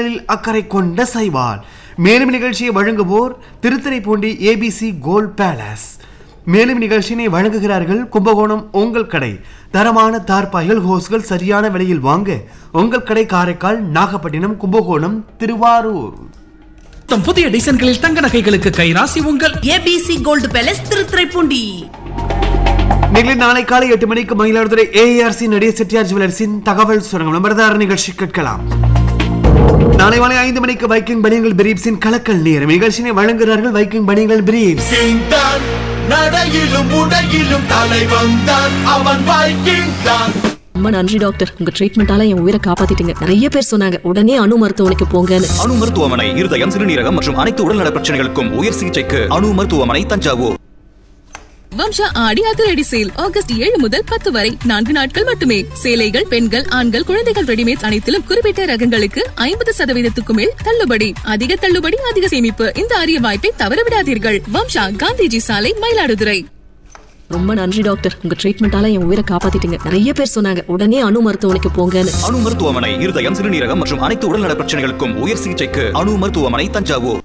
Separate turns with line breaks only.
நலனில் அக்கறை கொண்ட சைவால் மேலும் நிகழ்ச்சியை வழங்குவோர் திருத்துறைப்பூண்டி ஏபிசி கோல்ட் பேலஸ் மேலும் நிகழ்ச்சியினை வழங்குகிறார்கள் கும்பகோணம் உங்கள் கடை தரமான தார்பாய்கள் ஹோஸ்கள் சரியான விலையில் வாங்க உங்கள் கடை காரைக்கால் நாகப்பட்டினம் கும்பகோணம் திருவாரூர்
மொத்தம் புதிய டிசைன்களில் தங்க நகைகளுக்கு கைராசி உங்கள்
ஏபிசி கோல்டு பேலஸ் திருத்துறைப்பூண்டி
நிகழ்ச்சி நாளை காலை எட்டு மணிக்கு மயிலாடுதுறை ஏஆர்சி நடிகை செட்டியார் ஜுவலர்ஸின் தகவல் சுரங்கம் நம்பர்தார நிகழ்ச்சி கேட்கலாம் நாளை மாலை ஐந்து மணிக்கு வைக்கிங் பனியங்கள் பிரீப்ஸின் கலக்கல் நேரம் நிகழ்ச்சியை வழங்குகிறார்கள் வைக்கிங் பனியங்கள் பிரீப்ஸ்
வைக்கிங் தான் நடையிலும் உடையிலும் தலை வந்தான் அவன் வைக்கிங் தான்
ரொம்ப நன்றி டாக்டர் உங்க ட்ரீட்மெண்டால என் உயிரை காப்பாத்திட்டீங்க நிறைய பேர் சொன்னாங்க உடனே அணு மருத்துவமனைக்கு போங்கன்னு
அணு மருத்துவமனை இருதயம் சிறுநீரகம் மற்றும் அனைத்து உடல்நல பிரச்சனைகளுக்கும் உயர் சிகிச்சைக்கு அணு மருத்துவமனை தஞ்சாவூர்
வம்சா ஆடி அதிரடி சேல் ஆகஸ்ட் ஏழு முதல் பத்து வரை நான்கு நாட்கள் மட்டுமே சேலைகள் பெண்கள் ஆண்கள் குழந்தைகள் ரெடிமேட் அனைத்திலும் குறிப்பிட்ட ரகங்களுக்கு ஐம்பது சதவீதத்துக்கு மேல் தள்ளுபடி அதிக தள்ளுபடி அதிக சேமிப்பு இந்த அரிய வாய்ப்பை தவறவிடாதீர்கள் வம்சா காந்திஜி சாலை மயிலாடுதுறை
ரொம்ப நன்றி டாக்டர் உங்க ட்ரீட்மெண்டால என் உயிரை காப்பாத்திட்டீங்க நிறைய பேர் சொன்னாங்க உடனே அணு மருத்துவமனைக்கு போங்கன்னு
அணு மருத்துவமனை இருதயம் சிறுநீரகம் மற்றும் அனைத்து உடல்நல பிரச்சனைகளுக்கும் உயர் சிகிச்சைக்கு அணு மருத்துவமனை தஞ்சாவூர்